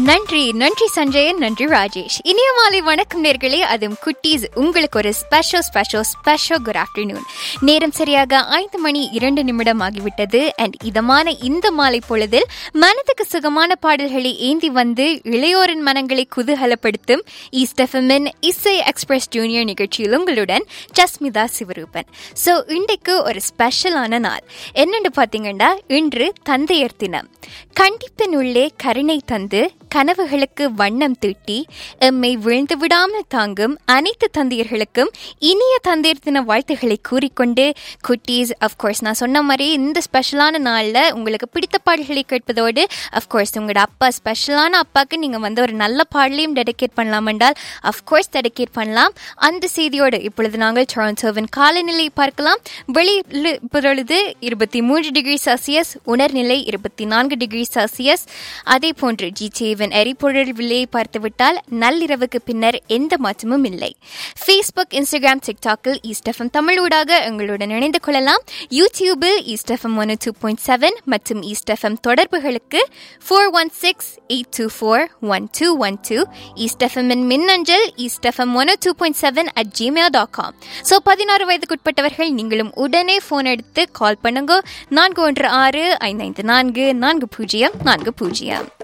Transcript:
நன்றி நன்றி சஞ்சயன் நன்றி ராஜேஷ் இனிய மாலை வணக்கம் நேர்களே அதுவும் குட்டீஸ் உங்களுக்கு ஒரு special special special good afternoon நேரம் சரியாக ஐந்து மணி இரண்டு நிமிடம் ஆகிவிட்டது அண்ட் இதமான இந்த மாலை பொழுதில் மனதுக்கு சுகமான பாடல்களை ஏந்தி வந்து இளையோரின் மனங்களை குதூகலப்படுத்தும் ஈஸ்ட் எஃப்எம்மின் இசை எக்ஸ்பிரஸ் ஜூனியர் நிகழ்ச்சியில் உங்களுடன் ஜஸ்மிதா சிவரூபன் ஸோ இன்றைக்கு ஒரு ஸ்பெஷலான நாள் என்னென்னு பார்த்தீங்கன்னா இன்று தந்தையர் தினம் கண்டிப்பின் உள்ளே கருணை தந்து கனவுகளுக்கு வண்ணம் தீட்டி எம்மை விழுந்து விடாமல் தாங்கும் அனைத்து தந்தையர்களுக்கும் இனிய தந்தையர் தின வாழ்த்துக்களை கூறிக்கொண்டு குட்டீஸ் அஃப்கோர்ஸ் நான் சொன்ன மாதிரி இந்த ஸ்பெஷலான நாளில் உங்களுக்கு பிடித்த பாடல்களை கேட்பதோடு அஃப்கோர்ஸ் உங்களோட அப்பா ஸ்பெஷலான அப்பாவுக்கு நீங்கள் வந்து ஒரு நல்ல பாடலையும் டெடிகேட் பண்ணலாம் என்றால் அஃப்கோர்ஸ் டெடிகேட் பண்ணலாம் அந்த செய்தியோடு இப்பொழுது நாங்கள் டொரண்டோவின் காலநிலை பார்க்கலாம் வெளியில் பொழுது இருபத்தி மூன்று டிகிரி செல்சியஸ் உணர்நிலை இருபத்தி நான்கு டிகிரி செல்சியஸ் அதே போன்று ஜிடிஏவின் எரிபொருள் விலையை பார்த்துவிட்டால் நள்ளிரவுக்கு பின்னர் எந்த மாற்றமும் இல்லை ஃபேஸ்புக் இன்ஸ்டாகிராம் டிக்டாக்கில் ஈஸ்டஃபம் தமிழ் ஊடாக எங்களுடன் இணைந்து கொள்ளலாம் யூடியூபில் East FM one two point seven மற்றும் ஈஸ்டஃபம் தொடர்புகளுக்கு four one six eight two four one two one two ஈஸ்டஃபமின் மின்னஞ்சல் East FM one two point seven at Gmail dot com so பதினாறு வயதுக்குட்பட்டவர்கள் நீங்களும் உடனே ஃபோன் எடுத்து கால் பண்ணுங்க நான்கு ஒன்று ஆறு ஐந்து ஐந்து நான்கு நான்கு பூஜ்ஜியம் நான்கு பூஜ்ஜியம்